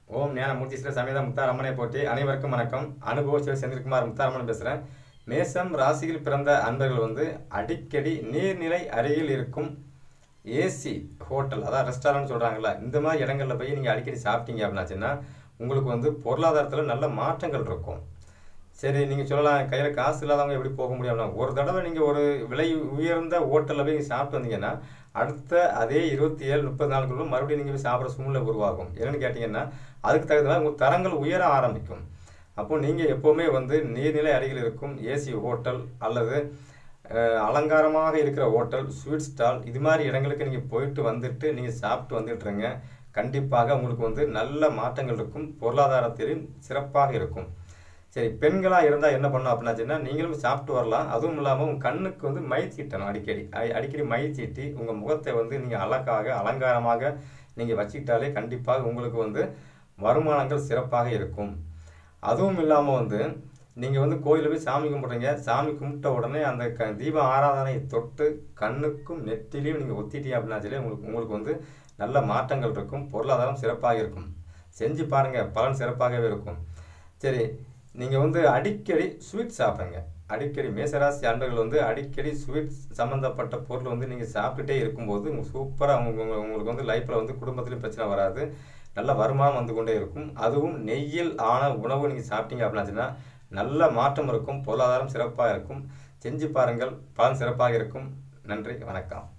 ஓம் ஞானமூர்த்தி ஸ்ரீ சமேத முத்தாரம்மனை போட்டி அனைவருக்கும் வணக்கம் அனுபவ சிவ செந்தில்குமார் முத்தாரம்மன் பேசுகிறேன் மேசம் ராசியில் பிறந்த அன்பர்கள் வந்து அடிக்கடி நீர்நிலை அருகில் இருக்கும் ஏசி ஹோட்டல் அதான் ரெஸ்டாரண்ட் சொல்கிறாங்களா இந்த மாதிரி இடங்களில் போய் நீங்கள் அடிக்கடி சாப்பிட்டீங்க அப்படின்னாச்சுன்னா உங்களுக்கு வந்து பொருளாதாரத்தில் நல்ல மாற்றங்கள் இருக்கும் சரி நீங்கள் சொல்லலாம் கையில் காசு இல்லாதவங்க எப்படி போக முடியும் அப்படின்னா ஒரு தடவை நீங்கள் ஒரு விலை உயர்ந்த ஹோட்டலில் போய் நீங்கள் சாப்பிட்டு வந்தீங்கன்னா அடுத்த அதே இருபத்தி ஏழு முப்பது நாளுக்குள்ள மறுபடியும் நீங்கள் போய் சாப்பிட்ற சூழ்நிலை உருவாகும் என்னன்னு கேட்டிங்கன்னா அதுக்கு தகுந்த மாதிரி உங்கள் தரங்கள் உயர ஆரம்பிக்கும் அப்போ நீங்கள் எப்போவுமே வந்து நீர்நிலை அருகில் இருக்கும் ஏசி ஹோட்டல் அல்லது அஹ், அலங்காரமாக இருக்கிற ஹோட்டல் ஸ்வீட் ஸ்டால் இது மாதிரி இடங்களுக்கு நீங்கள் போயிட்டு வந்துட்டு நீங்கள் சாப்பிட்டு வந்துட்டுருங்க கண்டிப்பாக உங்களுக்கு வந்து நல்ல மாற்றங்கள் இருக்கும் பொருளாதாரத்திலும் சிறப்பாக இருக்கும் சரி பெண்களாக இருந்தால் என்ன பண்ணணும் அப்படின்னாச்சுன்னா நீங்களும் சாப்பிட்டு வரலாம் அதுவும் இல்லாமல் உங்கள் கண்ணுக்கு வந்து மை தீட்டணும் அடிக்கடி அடி- அடிக்கடி மை தீட்டி உங்கள் முகத்தை வந்து நீங்கள் அழகாக அலங்காரமாக நீங்கள் வச்சுக்கிட்டாலே கண்டிப்பாக உங்களுக்கு வந்து வருமானங்கள் சிறப்பாக இருக்கும் அதுவும் இல்லாமல் வந்து நீங்கள் வந்து கோயிலில் போய் சாமி கும்பிட்றீங்க சாமி கும்பிட்ட உடனே அந்த க தீப ஆராதனையை தொட்டு கண்ணுக்கும் நெத்திலையும் நீங்கள் ஒத்திட்டீங்க அப்படின்னாச்சுலே உங்களுக்கு உங்களுக்கு வந்து நல்ல மாற்றங்கள் இருக்கும் பொருளாதாரம் சிறப்பாக இருக்கும் செஞ்சு பாருங்கள் பலன் சிறப்பாகவே இருக்கும் சரி நீங்கள் வந்து அடிக்கடி ஸ்வீட் சாப்பிடுங்க அடிக்கடி மேசராசி அன்பர்கள் வந்து அடிக்கடி ஸ்வீட் சம்மந்தப்பட்ட பொருள் வந்து நீங்கள் சாப்பிட்டுட்டே இருக்கும்போது உங்களுக்கு சூப்பராக உங்க உங்க- உங்களுக்கு வந்து லைஃப்பில் வந்து குடும்பத்துலேயும் பிரச்சனை வராது நல்ல வருமானம் வந்து கொண்டே இருக்கும் அதுவும் நெய்யில் ஆன உணவு நீங்கள் சாப்பிட்டீங்க அப்படின்னாச்சுன்னா நல்ல மாற்றம் இருக்கும் பொருளாதாரம் சிறப்பாக இருக்கும் செஞ்சு பாருங்கள் பலன் சிறப்பாக இருக்கும் நன்றி வணக்கம்